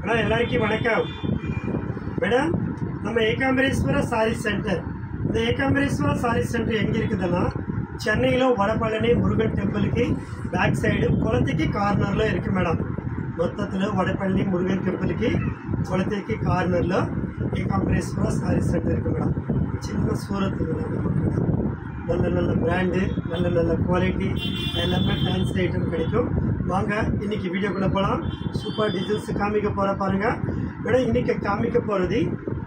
madam எல்லாருக்கும் வணக்கம் madam நம்ம ஏகாம்பரேஸ்வர சாரி சென்டர் இந்த ஏகாம்பரேஸ்வர சாரி சென்டர் எங்கே இருக்குதுன்னா சென்னையில் வடபழனி முருகன் டெம்பிளுக்கு பேக் சைடு குளத்துக்கு கார்னரில் இருக்குது மேடம் மொத்தத்தில் வடபழனி முருகன் டெம்பிளுக்கு குளத்துக்கு கார்னரில் ஏகாம்பரேஸ்வர சாரி சென்டர் இருக்குது மேடம் சின்ன சூரத்து மேடம் நமக்கு நல்ல நல்ல பிராண்டு நல்ல நல்ல குவாலிட்டி எல்லாமே ஃபேன்சி ஐட்டம் கிடைக்கும் வாங்க இன்னைக்கு வீடியோக்குள்ளே போகலாம் சூப்பர் டிசைன்ஸ் காமிக்க போகிற பாருங்க மேடம் இன்னைக்கு காமிக்க போகிறது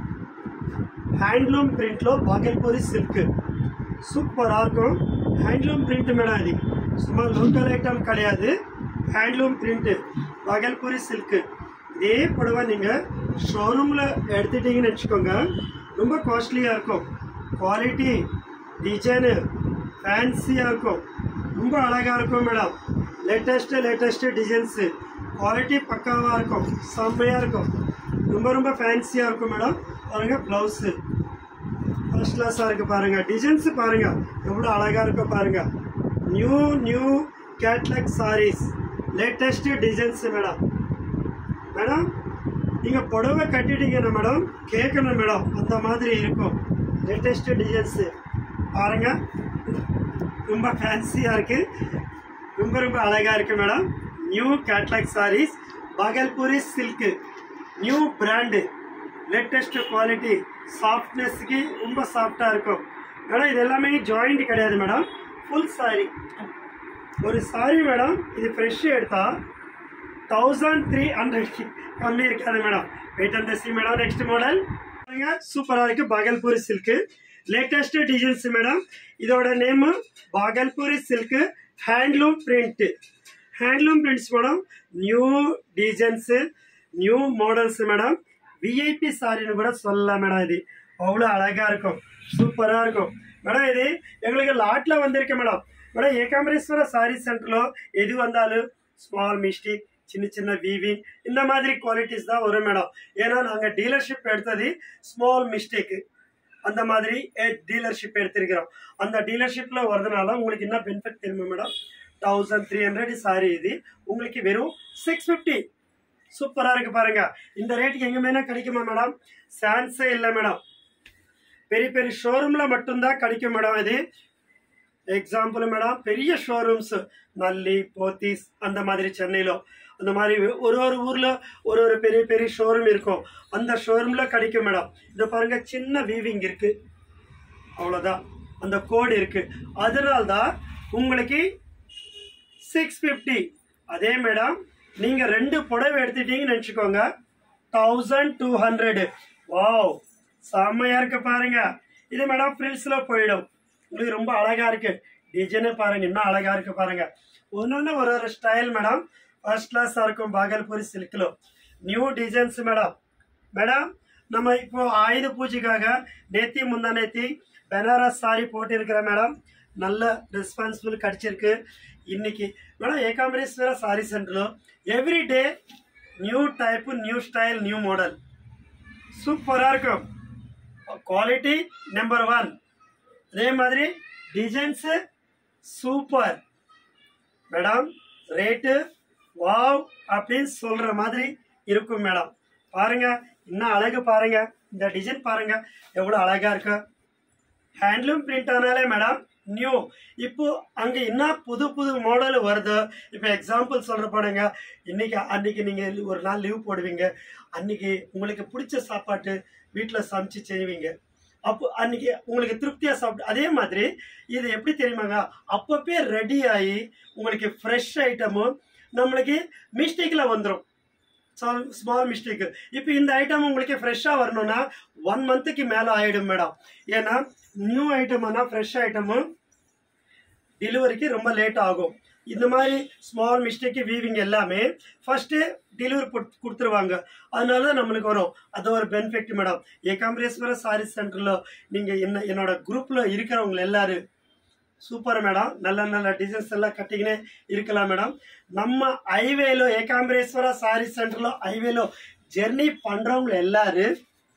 ஹேண்ட்லூம் பிரிண்ட்ல பாகல்பூரி சில்க்கு சூப்பராக இருக்கும் ஹேண்ட்லூம் பிரிண்ட் மேடம் இது சும்மா லோக்கல் ஐட்டம் கிடையாது ஹேண்ட்லூம் பிரிண்ட்டு பாகல்பூரி சில்க்கு இதே புடவை நீங்கள் ஷோரூமில் எடுத்துட்டீங்கன்னு வச்சுக்கோங்க ரொம்ப காஸ்ட்லியாக இருக்கும் குவாலிட்டி டிசைனு ஃபேன்சியாக இருக்கும் ரொம்ப அழகாக இருக்கும் madam latest latest designs quality பக்காவாக இருக்கும் செம்மையாக இருக்கும் ரொம்ப ரொம்ப ஃபேன்சியாக இருக்கும் மேடம் பாருங்க ப்ளவுஸு ஃபர்ஸ்ட் கிளாஸாக இருக்குது பாருங்கள் டிசைன்ஸு பாருங்கள் எவ்வளோ அழகாக இருக்கு பாருங்கள் new new catalogue saris latest designs madam madam நீங்கள் புடவை கட்டிட்டீங்கன்னா மேடம் கேட்கணும் மேடம் அந்த மாதிரி இருக்கும் லேட்டஸ்ட்டு டிசைன்ஸு பாருங்க ரொம்ப ஃபேன்சியாக இருக்குது ரொம்ப ரொம்ப அழகாக இருக்குது madam new catalogue saris Bhagalpuri silk new brand latest quality சாஃப்ட்னஸ்க்கு ரொம்ப சாஃப்டாக இருக்கும் மேடம் இது எல்லாமே ஜாயிண்ட் கிடையாது மேடம் ஃபுல் சாரி ஒரு சாரி மேடம் இது ஃப்ரெஷ் எடுத்தா தௌசண்ட் த்ரீ ஹண்ட்ரட் கம்மி இருக்காது madam wait and see madam next model சூப்பராக இருக்கு Bhagalpuri silk latest designs madam இதோட name Bhagalpuri silk handloom print handloom prints madam new designs new models madam VIP சாரின்னு கூட சொல்லலாம் மேடம் இது அவ்வளோ அழகாக இருக்கும் சூப்பராக இருக்கும் மேடம் இது எங்களுக்கு லாட்டில் வந்திருக்கு மேடம் மேடம் ஏகாம்பரேஸ்வர சாரி சென்டரில் எது வந்தாலும் ஸ்மால் மிஸ்டேக் சின்ன சின்ன வீவிங் இந்த மாதிரி குவாலிட்டிஸ் தான் வரும் மேடம் ஏன்னா நாங்கள் டீலர்ஷிப் எடுத்தது ஸ்மால் மிஸ்டேக்கு அந்த மாதிரி டீலர்ஷிப் எடுத்திருக்கிறோம் அந்த டீலர்ஷிப்பில் வரதுனால உங்களுக்கு என்ன பெனிஃபிட் தெரியுமா madam thousand three hundred sari இது உங்களுக்கு வெறும் சிக்ஸ் ஃபிஃப்டி சூப்பராக இருக்கு பாருங்க இந்த ரேட்டுக்கு எங்கே கிடைக்குமா மேடம் சான்ஸே இல்லை மேடம் பெரிய பெரிய ஷோரூமில் மட்டும்தான் கிடைக்கும் மேடம் இது எக்ஸாம்பிள் மேடம் பெரிய ஷோரூம்ஸ் நல்லி போத்தீஸ் அந்த மாதிரி சென்னையில் அந்த மாதிரி ஒரு ஒரு ஊரில் ஒரு ஒரு பெரிய பெரிய ஷோரூம் இருக்கும் அந்த ஷோரூமில் கிடைக்கும் மேடம் இதை பாருங்க சின்ன வீவிங் இருக்கு அவ்வளோதான் அந்த கோடு இருக்கு அதனால தான் உங்களுக்கு சிக்ஸ் ஃபிஃப்டி அதே மேடம் நீங்கள் ரெண்டு புடவை எடுத்துட்டீங்கன்னு நினச்சிக்கோங்க தௌசண்ட் டூ ஹண்ட்ரடு வாவ் செம்மையாக இருக்கு பாருங்க இது மேடம் ஃப்ரில்ஸில் போயிடும் உங்களுக்கு ரொம்ப அழகாக இருக்கு டிசைனே பாருங்க இன்னும் அழகாக இருக்கு பாருங்க ஒன்று ஒரு ஒரு ஸ்டைல் மேடம் ஃபர்ஸ்ட் கிளாஸாக இருக்கும் பாகல்பூரி சில்கில் நியூ டிசைன்ஸ் மேடம் மேடம் நம்ம இப்போ ஆயுத பூஜைக்காக நேத்தி முந்தா நேத்தி பனாரஸ் சாரி போட்டிருக்கிற மேடம் நல்ல ரெஸ்பான்சிபிள் கிடைச்சிருக்கு இன்னைக்கு மேடம் ஏகாம்பரேஸ்வர சாரி சென்டரில் every day new type new style new model சூப்பராக இருக்கும் குவாலிட்டி நம்பர் ஒன் அதே மாதிரி designs super madam rate wow அப்படின்னு சொல்கிற மாதிரி இருக்கும் மேடம் பாருங்க இன்னும் அழகு பாருங்க இந்த டிசைன் பாருங்க எவ்வளோ அழகாக இருக்கு ஹேண்ட்லூம் பிரிண்ட் ஆனாலே மேடம் நியூ இப்போ அங்கே என்ன புது புது மாடல் வருது இப்போ எக்ஸாம்பிள் சொல்கிற பாருங்க இன்னைக்கு அன்னைக்கு நீங்கள் ஒரு நாள் லீவ் போடுவீங்க அன்னைக்கு உங்களுக்கு பிடிச்ச சாப்பாட்டு வீட்டில் சமைச்சு செய்வீங்க அப்போ அன்னைக்கு உங்களுக்கு திருப்தியாக சாப்பிட்டு அதே மாதிரி இது எப்படி தெரியுமாங்க அப்பப்பே ரெடி ஆகி உங்களுக்கு ஃப்ரெஷ் ஐட்டமும் நம்மளுக்கு மிஸ்டேக்கில் வந்துடும் ஸ்மால் மிஸ்டேக்கு இப்போ இந்த ஐட்டம் உங்களுக்கு ஃப்ரெஷ்ஷாக வரணும்னா ஒன் மந்த்துக்கு மேலே ஆகிடும் மேடம் ஏன்னா நியூ ஐட்டம்னா ஃப்ரெஷ் ஐட்டமும் டெலிவரிக்கு ரொம்ப லேட் ஆகும் இந்த மாதிரி ஸ்மால் மிஸ்டேக்கு வீவிங் எல்லாமே ஃபர்ஸ்ட்டு டெலிவரி கொடுத்துருவாங்க அதனால தான் நம்மளுக்கு வரும் அது ஒரு பெனிஃபிட் மேடம் ஏகாம்பரேஸ்வர சாரி சென்டரில் நீங்கள் என்ன என்னோட குரூப்பில் இருக்கிறவங்க எல்லாரும் சூப்பர் மேடம் நல்ல நல்ல டிசைன்ஸ் எல்லாம் கட்டிக்கினே இருக்கலாம் மேடம் நம்ம ஹைவேல ஏகாம்பரேஸ்வர சாரி சென்டரில் ஹைவேல ஜெர்னி பண்ணுறவங்க எல்லாரும்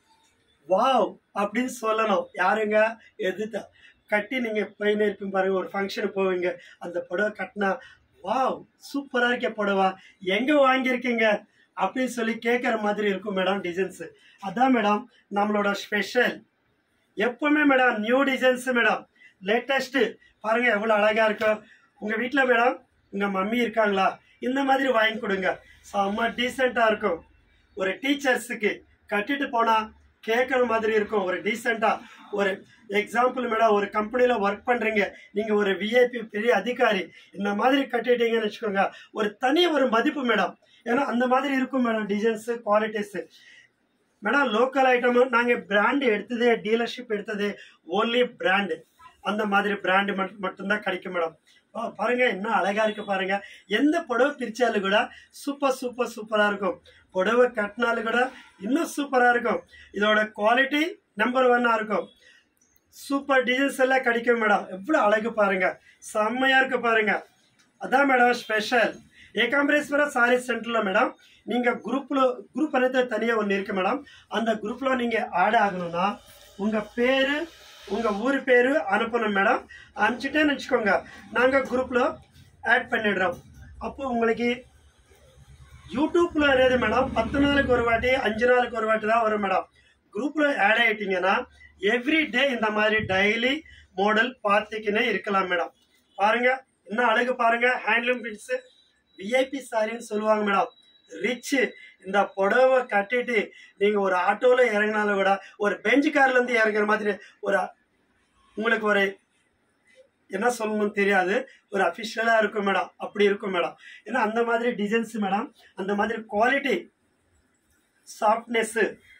வாவ் அப்படின்னு சொல்லணும் யாருங்க எதிர்த்தா கட்டி நீங்கள் போயின்னு இருப்பீங்க பாருங்க ஒரு ஃபங்க்ஷனுக்கு போவீங்க அந்த புடவை கட்டினா வாவ் சூப்பராக இருக்க புடவை எங்கே வாங்கியிருக்கீங்க அப்படின்னு சொல்லி கேட்குற மாதிரி இருக்கும் மேடம் டிசைன்ஸ் அதான் மேடம் நம்மளோட ஸ்பெஷல் எப்பவுமே madam new designs madam latest பாருங்க எவ்வளோ அழகா இருக்கும் உங்க வீட்டில் மேடம் உங்க மம்மி இருக்காங்களா இந்த மாதிரி வாங்கி கொடுங்க செம்ம டீசெண்டாக இருக்கும் ஒரு டீச்சர்ஸுக்கு கட்டிட்டு போனா கேட்குற மாதிரி இருக்கும் ஒரு டீசெண்டா ஒரு எக்ஸாம்பிள் மேடம் ஒரு கம்பெனியில் ஒர்க் பண்றீங்க நீங்க ஒரு விஐபி பெரிய அதிகாரி இந்த மாதிரி கட்டிட்டீங்கன்னு வச்சுக்கோங்க ஒரு தனி ஒரு மதிப்பு மேடம் ஏன்னா அந்த மாதிரி இருக்கும் madam designs qualities madam local item நாங்கள் பிராண்டு எடுத்ததே டீலர்ஷிப் எடுத்ததே ஓன்லி பிராண்டு அந்த மாதிரி பிராண்டு மட்டும்தான் கிடைக்கும் மேடம் ஆ, பாருங்க என்ன அழகா இருக்கு பாருங்க எந்த புடவை பிரிச்சாலும் கூட சூப்பர் சூப்பர் சூப்பரா இருக்கும் புடவை கட்டினாலும் கூட இன்னும் சூப்பரா இருக்கும் இதோட குவாலிட்டி நம்பர் ஒன்னா இருக்கும் சூப்பர் டிசைன்ஸ் எல்லாம் கிடைக்கும் மேடம் எவ்வளவு அழகு பாருங்க செம்மையா இருக்கு பாருங்க அதான் மேடம் ஸ்பெஷல் ஏகாம்பரேஸ்வர சாரி சென்டர்ல மேடம் நீங்க குரூப்ல குரூப் అనేది தனியா ஒன்று இருக்கு மேடம் அந்த குரூப்ல நீங்க ஆட் ஆகணும்னா உங்க பேரு உங்க ஊர் பேரு அனுப்பணும் மேடம் அனுப்பிச்சிட்டேன்னு வச்சுக்கோங்க நாங்க குரூப்ல ஆட் பண்ணிடுறோம் அப்போ உங்களுக்கு யூடியூப்ல అనేది மேடம் பத்து நாளுக்கு ஒரு வாட்டி அஞ்சு நாளுக்கு ஒரு வாட்டி தான் வரும் மேடம் குரூப்ல ஆட் ஆயிட்டீங்கன்னா எவ்ரி டே இந்த மாதிரி டெய்லி மாடல் பார்த்துக்கினே இருக்கலாம் மேடம் பாருங்க என்ன அழகு பாருங்க ஹேண்ட்லூம் பிரிட்ஸ் விஐபி சாரின்னு சொல்லுவாங்க மேடம் ரிச் இந்த புடவை கட்டிட்டு நீங்க ஒரு ஆட்டோல இறங்கினாலும் கூட ஒரு பெஞ்ச் கார்ல இருந்து இறங்குற மாதிரி ஒரு உங்களுக்கு ஒரு என்ன சொல்லணும்னு தெரியாது ஒரு அஃபிஷியலாக இருக்கும் மேடம் அப்படி இருக்கும் மேடம் ஏன்னா அந்த மாதிரி டிசைன்ஸ் மேடம் அந்த மாதிரி குவாலிட்டி சாஃப்ட்னஸ்ஸு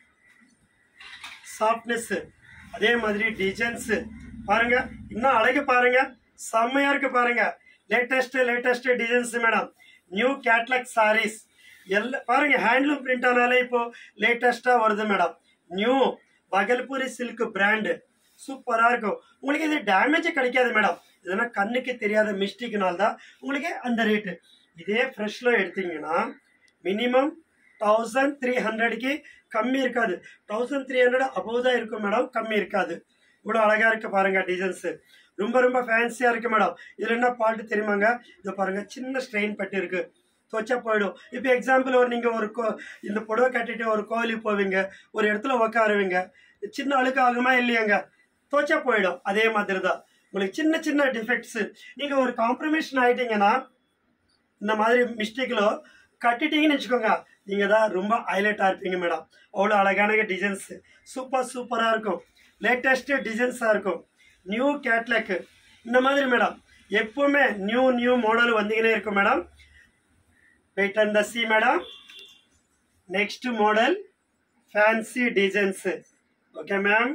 சாஃப்ட்னஸ்ஸு அதே மாதிரி டிசைன்ஸு பாருங்க இன்னும் அழகு பாருங்க செம்மையா இருக்கு பாருங்க latest latest designs madam new catalogue saris எல்லா பாருங்க ஹேண்ட்லூம் பிரிண்ட் ஆனாலே இப்போ லேட்டஸ்டா வருது madam new Bhagalpuri silk brand சூப்பரா இருக்கும் உங்களுக்கு இது டேமேஜ் கிடைக்காது மேடம் இதெல்லாம் கண்ணுக்கு தெரியாத மிஸ்டேக்னால தான் உங்களுக்கு அந்த ரேட்டு இதே ஃப்ரெஷ்ல எடுத்தீங்கன்னா மினிமம் தௌசண்ட் த்ரீ ஹண்ட்ரடுக்கு கம்மி இருக்காது தௌசண்ட் த்ரீ ஹண்ட்ரட் அபோவ் தான் இருக்கும் மேடம் கம்மி இருக்காது இவ்வளோ அழகா இருக்கு பாருங்க டிசைன்ஸ் ரொம்ப ரொம்ப ஃபேன்சியா இருக்கு மேடம் இதுல என்ன பாட்டு தெரியுமாங்க இது பாருங்க சின்ன ஸ்ட்ரெயின் பட்டி இருக்கு துவச்சா போயிடும் இப்போ எக்ஸாம்பிள் ஒரு நீங்க ஒரு கோ இந்த புடவை கட்டிட்டு ஒரு கோயிலுக்கு போவீங்க ஒரு இடத்துல உக்காருவீங்க சின்ன அழுக்கு ஆகுமா இல்லையாங்க துவச்சா போயிடும் அதே மாதிரி தான் உங்களுக்கு சின்ன சின்ன டிஃபெக்ட்ஸ் நீங்க ஒரு காம்ப்ரமைஷன் ஆயிட்டீங்கன்னா இந்த மாதிரி மிஸ்டேக்ல கட்டிட்டீங்கன்னு வச்சுக்கோங்க நீங்க தான் ரொம்ப ஹைலைட்டா இருப்பீங்க மேடம் அவ்வளோ அழகான டிசைன்ஸ் சூப்பர் சூப்பரா இருக்கும் லேட்டஸ்ட் டிசைன்ஸா இருக்கும் நியூ கேட்லாக் இந்த மாதிரி மேடம் எப்பவுமே நியூ நியூ மாடல் வந்தீங்கன்னே இருக்கும் madam wait and the see madam next model fancy designs okay ma'am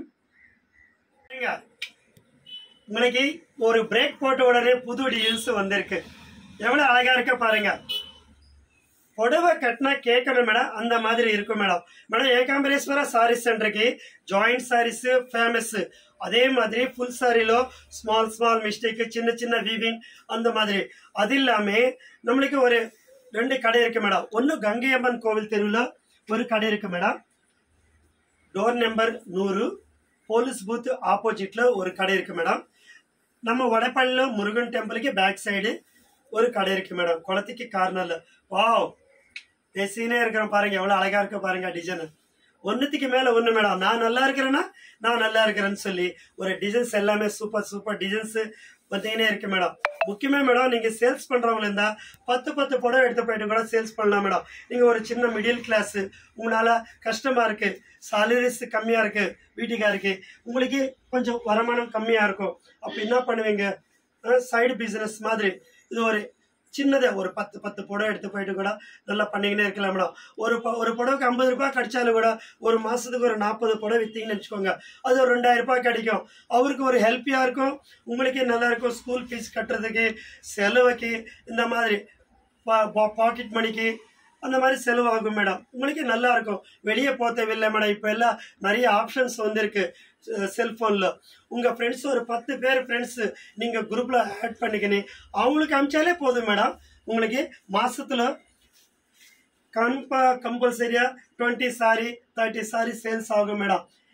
உங்களுக்கு ஒரு பிரேக் போட்ட உடனே புது டிசைன்ஸ் வந்திருக்கு எவ்வளவு அழகா இருக்க பாருங்க புடவை கட்டினா கேட்கணும் மேடம் அந்த மாதிரி இருக்கும் மேடம் மேடம் ஏகாம்பரேஸ்வர சாரி சென்டருக்கு ஜாயிண்ட் சாரீஸ் ஃபேமஸ் அதே மாதிரி ஃபுல் சாரிలో ஸ்மால் ஸ்மால் மிஸ்டேக் சின்ன சின்ன வீவிங் அந்த மாதிரி அது இல்லாம நம்மளுக்கு ஒரு ரெண்டு கடை இருக்கு மேடம் ஒன்று கங்கையம்மன் கோவில் தெருவில் ஒரு கடை இருக்கு மேடம் டோர் நம்பர் நூறு போலீஸ் பூத் ஆப்போசிட்ல ஒரு கடை இருக்கு மேடம் நம்ம வடப்பள்ளியில முருகன் டெம்பிளுக்கு பேக் சைடு ஒரு கடை இருக்கு மேடம் குளத்துக்கு கார்னர்ல வாவ் பேசினே இருக்கிறேன் பாருங்க எவ்வளவு அழகா இருக்கு பாருங்க டிசைன் ஒன்னுத்துக்கு மேல ஒண்ணு மேடம் நான் நல்லா இருக்கிறேன்னா நான் நல்லா இருக்கிறேன்னு சொல்லி ஒரு டிசைன்ஸ் எல்லாமே சூப்பர் சூப்பர் டிசைன்ஸ் பார்த்தீங்கன்னே இருக்கு மேடம் முக்கியமா மேடம் நீங்க சேல்ஸ் பண்றவங்க இருந்தா பத்து பத்து புடவை எடுத்து போயிட்டு கூட சேல்ஸ் பண்ணலாம் மேடம் நீங்க ஒரு சின்ன மிடில் கிளாஸ் உங்களால கஷ்டமா இருக்கு சாலரிஸ் கம்மியா இருக்கு வீட்டுக்காருக்கு உங்களுக்கு கொஞ்சம் வருமானம் கம்மியா இருக்கும் அப்ப என்ன பண்ணுவீங்க சைடு பிசினஸ் மாதிரி இது ஒரு சின்னதே ஒரு பத்து பத்து புடவை எடுத்து போயிட்டு கூட நல்லா பண்ணிக்கினே இருக்கலாம் மேடம் ஒரு ப- ஒரு புடவைக்கு ஐம்பது ரூபாய் கிடைச்சாலும் கூட ஒரு மாசத்துக்கு ஒரு நாற்பது புடவை வித்தீங்கன்னு வச்சுக்கோங்க அது ஒரு ரெண்டாயிரம் ரூபாய் கிடைக்கும் அவருக்கு ஒரு ஹெல்ப்பியா இருக்கும் உங்களுக்கு நல்லா இருக்கும் ஸ்கூல் ஃபீஸ் கட்டுறதுக்கு செலவுக்கு இந்த மாதிரி பாக்கெட் மணிக்கு அந்த மாதிரி செலவாகும் மேடம் உங்களுக்கு நல்லா இருக்கும் வெளியே போக தேவையில்லை மேடம் இப்போ எல்லாம் நிறைய ஆப்ஷன்ஸ் வந்திருக்கு செல்போன்ல உங்க ஃப்ரெண்ட்ஸ் ஒரு பத்து பேர் ஃப்ரெண்ட்ஸ் நீங்க குரூப்ல ஆட் பண்ணிக்கினீங்க அவங்களுக்கு அமிச்சாலே போதும் மேடம் உங்களுக்கு மாசத்துல கம்பா கம்பல்சரியா twenty sari thirty sari sales ஆகும் மேடம்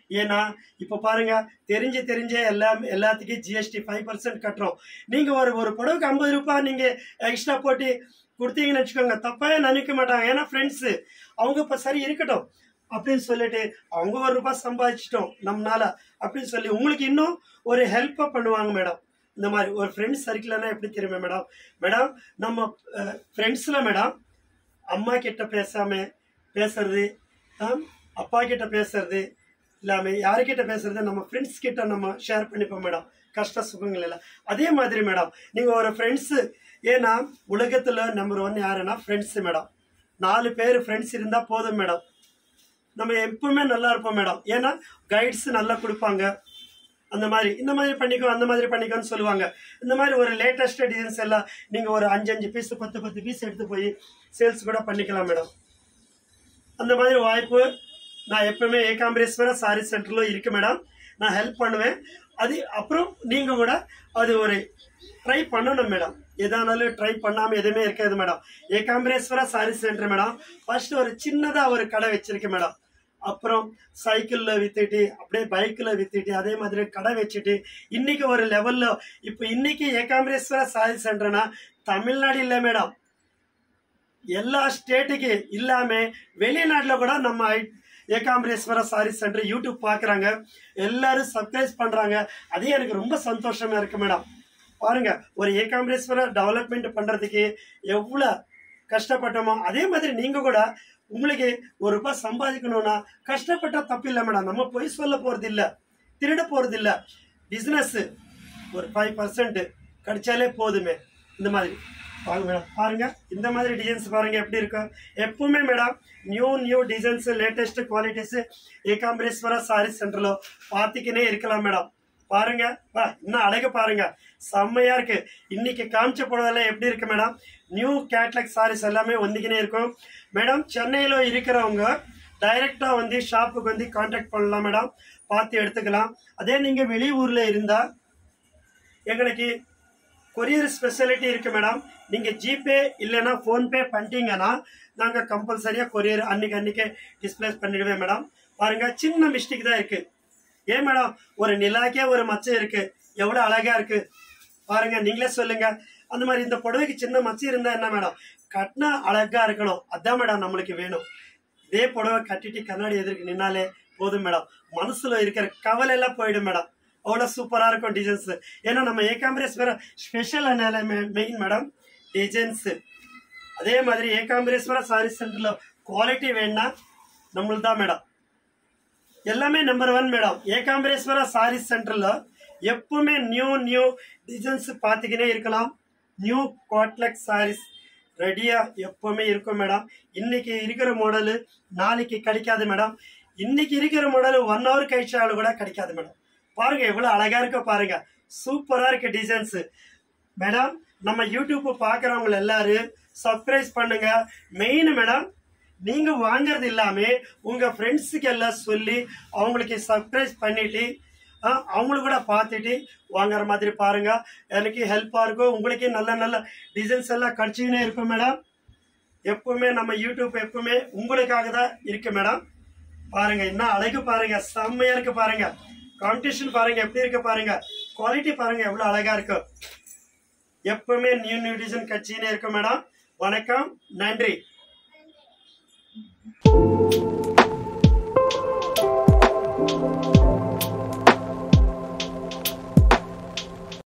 ஏன்னா இப்போ பாருங்க தெரிஞ்சு தெரிஞ்சே எல்லாம் எல்லாத்துக்கும் ஜிஎஸ்டி ஃபைவ் பர்சன்ட் கட்டுறோம் நீங்க ஒரு ஒரு புடவைக்கு ஐம்பது ரூபாய் நீங்க எக்ஸ்ட்ரா போட்டு கொடுத்தீங்கன்னு வச்சுக்கோங்க தப்பாவே நினைக்க மாட்டாங்க ஏன்னா ஃப்ரெண்ட்ஸு அவங்க இப்போ சரி இருக்கட்டும் அப்படின்னு சொல்லிட்டு அவங்க ஒரு ரூபாய் சம்பாதிச்சிட்டோம் நம்மனால அப்படின்னு சொல்லி உங்களுக்கு இன்னும் ஒரு ஹெல்ப்பாக பண்ணுவாங்க மேடம் இந்த மாதிரி ஒரு ஃப்ரெண்ட்ஸ் சர்க்கிள்னா எப்படி தெரியுமா மேடம் மேடம் நம்ம ஃப்ரெண்ட்ஸில் மேடம் அம்மா கிட்ட பேசாம பேசுறது ஆம், அப்பா கிட்ட பேசுறது இல்லாம யாருக்கிட்ட பேசுறது நம்ம ஃப்ரெண்ட்ஸ் கிட்ட நம்ம ஷேர் பண்ணிப்போம் மேடம் கஷ்ட சுகங்கள் எல்லாம் அதே மாதிரி மேடம் நீங்க ஒரு ஃப்ரெண்ட்ஸ் ஏன்னா உலகத்துல நம்பர் ஒன் யாருன்னா ஃப்ரெண்ட்ஸ் மேடம் நாலு பேர் ஃப்ரெண்ட்ஸ் இருந்தா போதும் மேடம் நம்ம எப்பவுமே நல்லா இருப்போம் மேடம் ஏன்னா கைட்ஸ் நல்லா கொடுப்பாங்க அந்த மாதிரி இந்த மாதிரி பண்ணிக்கோ அந்த மாதிரி பண்ணிக்கோன்னு சொல்லுவாங்க இந்த மாதிரி ஒரு லேட்டஸ்ட் டிசைன்ஸ் எல்லாம் நீங்கள் ஒரு அஞ்சு அஞ்சு பீஸ் பத்து பத்து பீஸ் எடுத்து போய் சேல்ஸ் கூட பண்ணிக்கலாம் மேடம் அந்த மாதிரி வாய்ப்பு நான் எப்பவுமே ஏகாம்பரேஸ்வர சாரி சென்டரில் இருக்கு மேடம் நான் ஹெல்ப் பண்ணுவேன் அது அப்புறம் நீங்கள் கூட அது ஒரு ட்ரை பண்ணணும் மேடம் எதானாலும் ட்ரை பண்ணாமல் எதுவுமே இருக்காது madam Ekambareswara sari centre madam first ஒரு சின்னதாக ஒரு கடை வச்சிருக்கேன் மேடம் அப்புறம் சைக்கிளில் வித்துட்டு அப்படியே பைக்கில் வித்துட்டு அதே மாதிரி கடை வச்சுட்டு இன்னைக்கு ஒரு லெவலில் இப்போ இன்னைக்கு ஏகாம்பரேஸ்வர சாரி சென்டர்னா தமிழ்நாடு இல்லை மேடம் எல்லா ஸ்டேட்டுக்கு இல்லாம வெளிநாட்டுல கூட நம்ம ஐ- ஏகாம்பரேஸ்வர சாரி சென்டர் யூடியூப் பார்க்குறாங்க எல்லாரும் சப்ஸ்கிரைப் பண்றாங்க அதே எனக்கு ரொம்ப சந்தோஷமா இருக்கு மேடம் பாருங்க ஒரு ஏகாம்பரேஸ்வர டெவலப்மெண்ட் பண்றதுக்கு எவ்வளோ கஷ்டப்பட்டோமோ அதே மாதிரி நீங்க கூட உங்களுக்கு ஒரு ரூபாய் சம்பாதிக்கணும்னா கஷ்டப்பட்டா தப்பு இல்லை மேடம் நம்ம பொய் சொல்ல போறது இல்ல திருட போறது இல்ல பிசினஸ் ஒரு ஃபைவ் பர்சன்ட் கிடைச்சாலே போதுமே இந்த மாதிரி பாருங்க மேடம் பாருங்க இந்த மாதிரி டிசைன்ஸ் பாருங்க எப்படி இருக்கும் எப்பவுமே madam new new designs latest qualities Ekambareswara sari சென்டர்ல பார்த்துக்கினே இருக்கலாம் மேடம் பாருங்க வா இன்னும் அழகு பாருங்க செம்மையா இருக்கு இன்னைக்கு காமிச்ச புடவைலாம் எப்படி இருக்கு மேடம் நியூ கேட்லாக் சாரீஸ் எல்லாமே வந்துக்கினே இருக்கும் மேடம் சென்னையில இருக்கிறவங்க டைரக்டா வந்து ஷாப்புக்கு வந்து கான்டாக்ட் பண்ணலாம் மேடம் பார்த்து எடுத்துக்கலாம் அதே நீங்க வெளியூர்ல இருந்தா எங்களுக்கு கொரியர் ஸ்பெஷாலிட்டி இருக்கு மேடம் நீங்க ஜிபே இல்லைன்னா ஃபோன்பே பண்ணிட்டீங்கன்னா நாங்க கம்பல்சரியா கொரியர் அன்னைக்கு அன்னைக்கே டிஸ்பிளேஸ் பண்ணிடுவேன் மேடம் பாருங்க சின்ன மிஸ்டேக் தான் இருக்கு ஏன் மேடம் ஒரு நிலாக்கே ஒரு மச்சம் இருக்கு எவ்வளவு அழகா இருக்கு பாருங்க நீங்களே சொல்லுங்க அந்த மாதிரி இந்த புடவைக்கு சின்ன மச்சம் இருந்தா என்ன மேடம் கட்டினா அழகா இருக்கணும் அதான் மேடம் நம்மளுக்கு வேணும் இதே புடவை கட்டிட்டு கண்ணாடி எதிர்க்கு நின்னாலே போதும் மேடம் மனசுல இருக்கிற கவலை எல்லாம் போயிடும் மேடம் அவ்வளோ சூப்பராக இருக்கும் டிசைன்ஸ் ஏன்னா நம்ம Ekambareswara special main madam designs அதே மாதிரி ஏகாம்பரேஸ்வர சாரி சென்டர்ல குவாலிட்டி வேணும்னா நம்மளுக்கு தான் மேடம் எல்லாமே number one madam Ekambareswara sari சென்டர்ல எப்பவுமே நியூ நியூ டிசைன்ஸ் பார்த்துக்கினே இருக்கலாம் நியூ காட்லெக் சாரீஸ் ரெடியா எப்பவுமே இருக்கும் மேடம் இன்னைக்கு இருக்கிற மாடலு நாளைக்கு கிடைக்காது மேடம் இன்னைக்கு இருக்கிற மாடல் ஒன் ஹவர் கழிச்சாலும் கூட கிடைக்காது மேடம் பாருங்க எவ்வளவு அழகா இருக்க பாருங்க சூப்பரா இருக்கு டிசைன்ஸ் மேடம் நம்ம யூடியூப் பாக்குறவங்க எல்லாரும் சப்ஸ்கிரைப் பண்ணுங்க மெயின் மேடம் நீங்க வாங்குறது இல்லாம உங்க ஃப்ரெண்ட்ஸுக்கு எல்லாம் சொல்லி அவங்களுக்கு சர்ப்ரைஸ் பண்ணிட்டு ஆ, அவங்களுக்கு கூட பார்த்துட்டு வாங்குற மாதிரி பாருங்க எனக்கு ஹெல்ப்பா இருக்கும் உங்களுக்கு நல்ல நல்ல டிசைன்ஸ் எல்லாம் கிடைச்சிக்கினே இருக்கும் மேடம் எப்பவுமே நம்ம யூடியூப் எப்பவுமே உங்களுக்காக தான் இருக்கு மேடம் பாருங்க என்ன அழகு பாருங்க செம்மையா இருக்கு பாருங்க காம்படிஷன் பாருங்க எப்படி இருக்கு பாருங்க குவாலிட்டி பாருங்க எவ்வளவு அழகா இருக்கு எப்பவுமே நியூ நியூ டிசைன் கட்சினே இருக்கு மேடம் வணக்கம் நன்றி